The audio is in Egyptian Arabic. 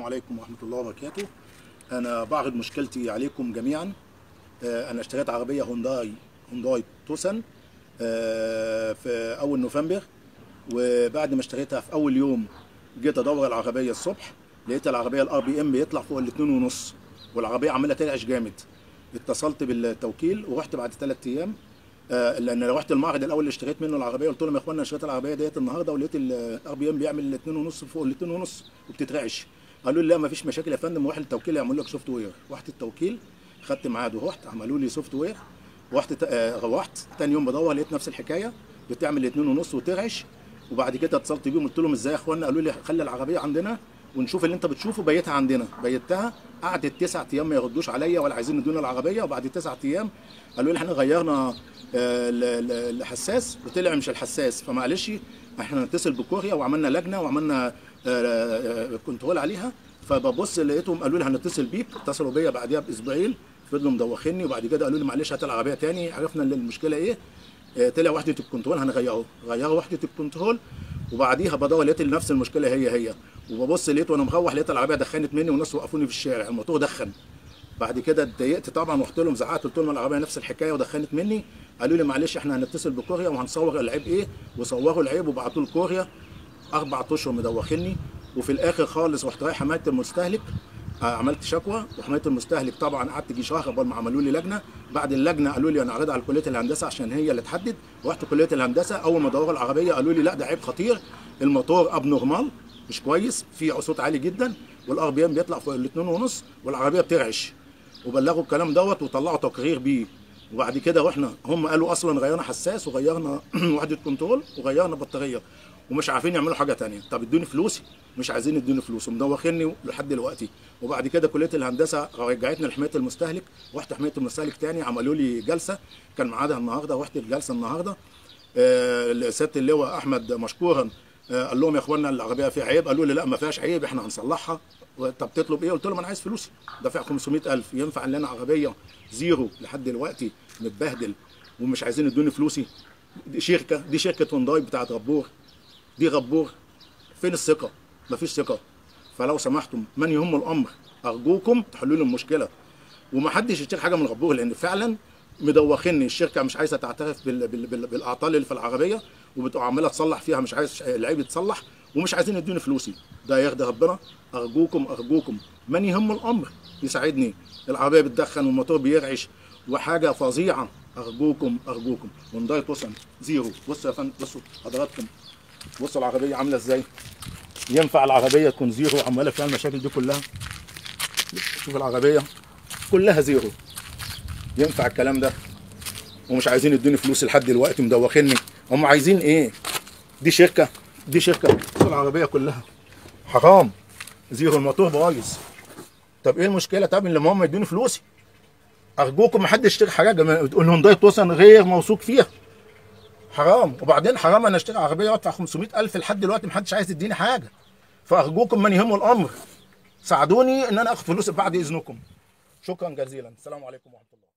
السلام عليكم ورحمة الله وبركاته أنا بعرض مشكلتي عليكم جميعا آه، أنا اشتريت عربية هونداي هونداي توسن آه، في أول نوفمبر وبعد ما اشتريتها في أول يوم جيت أدور العربية الصبح لقيت العربية الار بي ام بيطلع فوق الاتنين ونص والعربية عمالة ترعش جامد اتصلت بالتوكيل ورحت بعد ثلاث أيام آه، لان رحت المعرض الاول اللي اشتريت منه العربيه قلت لهم يا اخوانا اشتريت العربيه ديت النهارده ولقيت الار بي ام بيعمل 2 ونص فوق ال 2 ونص وبتترعش قالوا لي لا ما فيش مشاكل يا فندم روح التوكيل يعمل لك سوفت وير رحت التوكيل خدت ميعاد ورحت عملوا لي سوفت وير رحت ت- آه، روحت تاني يوم بدور لقيت نفس الحكايه بتعمل 2 ونص وترعش وبعد كده اتصلت بيهم قلت لهم ازاي يا اخوانا قالوا لي خلي العربيه عندنا ونشوف اللي انت بتشوفه بيتها عندنا بيتها قعدت تسع ايام ما يردوش عليا ولا عايزين يدونا العربيه وبعد تسع ايام قالوا لي احنا غيرنا آه، ال- ال- الحساس وطلع مش الحساس فمعلش احنا نتصل بكوريا وعملنا لجنه وعملنا آه، آه، كنترول عليها فببص لقيتهم قالوا لي هنتصل بيك اتصلوا بيا بعديها باسبوعين فضلوا مدوخيني وبعد كده قالوا لي معلش هات العربيه تاني عرفنا ان المشكله ايه آه، طلع وحده الكنترول هنغيره غيروا وحده الكنترول وبعديها بدور لقيت نفس المشكله هي هي وببص لقيت وانا مروح لقيت العربيه دخنت مني والناس وقفوني في الشارع الموتور دخن بعد كده اتضايقت طبعا رحت لهم زعقت قلت لهم العربيه نفس الحكايه ودخنت مني قالوا لي معلش احنا هنتصل بكوريا وهنصور العيب ايه وصوروا العيب وبعتوه لكوريا اربع اشهر مدوخيني وفي الاخر خالص رحت رايح حمايه المستهلك آه، عملت شكوى وحمايه المستهلك طبعا قعدت يجي شهر قبل ما عملوا لي لجنه بعد اللجنه قالوا لي انا اعرضها على كليه الهندسه عشان هي اللي تحدد رحت كليه الهندسه اول ما دوروا العربيه قالوا لي لا ده عيب خطير الموتور اب نورمال مش كويس فيه صوت عالي جدا والار بي ام بيطلع فوق الاثنين ونص والعربيه بترعش وبلغوا الكلام دوت وطلعوا تقرير بيه وبعد كده رحنا هم قالوا اصلا غيرنا حساس وغيرنا وحده كنترول وغيرنا بطاريه ومش عارفين يعملوا حاجه تانية طب ادوني فلوسي مش عايزين يدوني فلوس ومدوخيني لحد دلوقتي وبعد كده كليه الهندسه رجعتنا لحمايه المستهلك رحت حمايه المستهلك تاني عملوا لي جلسه كان ميعادها النهارده رحت الجلسه النهارده آه، سياده اللواء احمد مشكورا آه، قال لهم يا اخوانا العربيه فيها عيب قالوا لي لا ما فيهاش عيب احنا هنصلحها طب تطلب ايه قلت لهم انا عايز فلوسي دافع 500000 ينفع ان انا عربيه زيرو لحد دلوقتي متبهدل ومش عايزين يدوني فلوسي دي شركه دي شركه هونداي بتاعت غبور دي غبور فين الثقه مفيش ثقه فلو سمحتم من يهم الامر ارجوكم تحلوا لي المشكله ومحدش يشتري حاجه من غبور لان فعلا مدوخني الشركه مش عايزه تعترف بال... بال... بال... بالاعطال اللي في العربيه وبتبقى عماله تصلح فيها مش عايز العيب يتصلح ومش عايزين يدوني فلوسي ده يرضي ربنا ارجوكم ارجوكم من يهم الامر يساعدني العربيه بتدخن والموتور بيرعش وحاجه فظيعه ارجوكم ارجوكم هونداي توسن زيرو بصوا يا فندم بصوا حضراتكم بصوا العربيه عامله ازاي ينفع العربيه تكون زيرو عماله فيها المشاكل دي كلها شوف العربيه كلها زيرو ينفع الكلام ده ومش عايزين يدوني فلوس لحد دلوقتي مدوخيني هم عايزين ايه دي شركه دي شركه بصوا العربيه كلها حرام زيرو الموتور بايظ طب ايه المشكله طب اللي هم يدوني فلوسي ارجوكم ما حدش يشتري حاجه ما- تقول هونداي توسن غير موثوق فيها حرام وبعدين حرام انا اشتري عربيه وادفع 500000 لحد دلوقتي ما حدش عايز يديني حاجه فارجوكم من يهمه الامر ساعدوني ان انا اخد فلوسي بعد اذنكم شكرا جزيلا السلام عليكم ورحمه الله